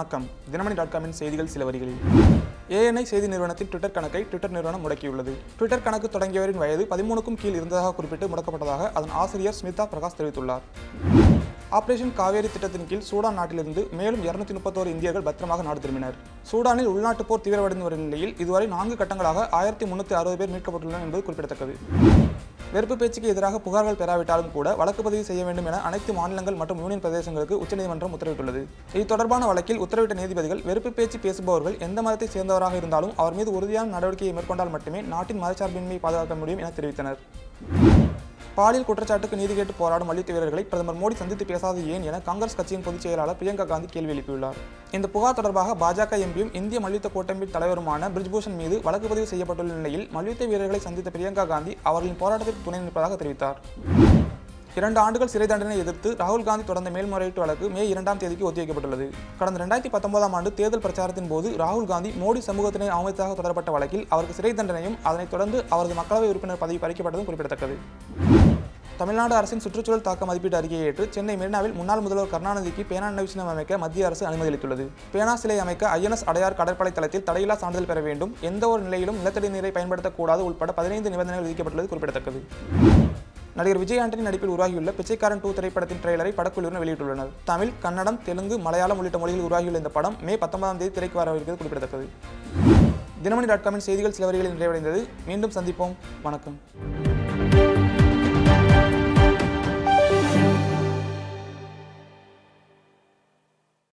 வணக்கம் தினமணி டாட் காமின் செய்திகள் சில வரிகளில் ஏஎன்ஐ செய்தி நிறுவனத்தின் ட்விட்டர் கணக்கை ட்விட்டர் நிறுவனம் முடக்கியுள்ளது ட்விட்டர் கணக்கு தொடங்கியவரின் வயது பதிமூணுக்கும் கீழ் இருந்ததாக குறிப்பிட்டு முடக்கப்பட்டதாக அதன் ஆசிரியர் ஸ்மிதா பிரகாஷ் தெரிவித்துள்ளார் ஆபரேஷன் காவேரி திட்டத்தின் கீழ் சூடான் நாட்டிலிருந்து மேலும் இருநூத்தி முப்பத்தோரு இந்தியர்கள் பத்திரமாக நாடு திரும்பினர் சூடானில் உள்நாட்டுப் போர் தீவிரமடைந்து வரும் நிலையில் இதுவரை நான்கு கட்டங்களாக ஆயிரத்தி முன்னூற்றி அறுபது பேர் மீட்கப்பட்டுள்ளனர் என்பது குறிப்பிடத்தக்கது வெறுப்பு பேச்சுக்கு எதிராக புகார்கள் பெறாவிட்டாலும் கூட வழக்கு பதிவு செய்ய வேண்டும் என அனைத்து மாநிலங்கள் மற்றும் யூனியன் பிரதேசங்களுக்கு உச்சநீதிமன்றம் உத்தரவிட்டுள்ளது இது தொடர்பான வழக்கில் உத்தரவிட்ட நீதிபதிகள் வெறுப்பு பேச்சு பேசுபவர்கள் எந்த மதத்தை சேர்ந்தவராக இருந்தாலும் அவர் மீது உறுதியான நடவடிக்கையை மேற்கொண்டால் மட்டுமே நாட்டின் மதச்சார்பின்மையை பாதுகாக்க முடியும் என தெரிவித்தனர் பாலியல் குற்றச்சாட்டுக்கு நீதி கேட்டு போராடும் மல்யுத்த வீரர்களை பிரதமர் மோடி சந்தித்து பேசாது ஏன் என காங்கிரஸ் கட்சியின் பொதுச் செயலாளர் பிரியங்கா காந்தி கேள்வி எழுப்பியுள்ளார் இந்த புகார் தொடர்பாக பாஜக எம்பியும் இந்திய மல்யுத்த கூட்டமைப்பின் தலைவருமான பிரிஜ்பூஷன் மீது வழக்கு பதிவு செய்யப்பட்டுள்ள நிலையில் மல்யுத்த வீரர்களை சந்தித்த பிரியங்கா காந்தி அவர்களின் போராட்டத்திற்கு துணை நிற்பதாக தெரிவித்தார் இரண்டு ஆண்டுகள் சிறை தண்டனை எதிர்த்து ராகுல் காந்தி தொடர்ந்த மேல்முறையீட்டு வழக்கு மே இரண்டாம் தேதிக்கு ஒத்திவைக்கப்பட்டுள்ளது கடந்த ரெண்டாயிரத்தி பத்தொன்பதாம் ஆண்டு தேர்தல் பிரச்சாரத்தின் போது ராகுல் காந்தி மோடி சமூகத்தினை அவமதித்தாக தொடரப்பட்ட வழக்கில் அவருக்கு சிறை தண்டனையும் அதனைத் தொடர்ந்து அவரது மக்களவை உறுப்பினர் பதவி பறிக்கப்பட்டதும் குறிப்பிடத்தக்கது தமிழ்நாடு அரசின் சுற்றுச்சூழல் தாக்க மதிப்பீட்டு அறிக்கையை ஏற்று சென்னை மெரினாவில் முன்னாள் முதல்வர் கருணாநிதிக்கு பேனா நினைவுச்சின்னம் அமைக்க மத்திய அரசு அனுமதி அளித்துள்ளது பேனா சிலை அமைக்க ஐஎன்எஸ் அடையார் கடற்படை தளத்தில் தடையில்லா சான்றிதழ் பெற வேண்டும் எந்த ஒரு நிலையிலும் நிலத்தடி நீரை பயன்படுத்தக்கூடாது உட்பட பதினைந்து நிபந்தனைகள் விதிக்கப்பட்டுள்ளது குறிப்பிடத்தக்கது நடிகர் விஜய் ஆண்டனி நடிப்பில் உருவாகியுள்ள பிச்சைக்காரன் டூ திரைப்படத்தின் ட்ரெய்லரை படக்குழுவினர் வெளியிட்டுள்ளனர் தமிழ் கன்னடம் தெலுங்கு மலையாளம் உள்ளிட்ட மொழிகளில் உருவாகியுள்ள இந்த படம் மே பத்தொன்பதாம் தேதி திரைக்கு வரவிருக்கிறது குறிப்பிடத்தக்கது தினமணி டாட் காமின் செய்திகள் சில வரிகளில் நிறைவடைந்தது மீண்டும் சந்திப்போம் வணக்கம்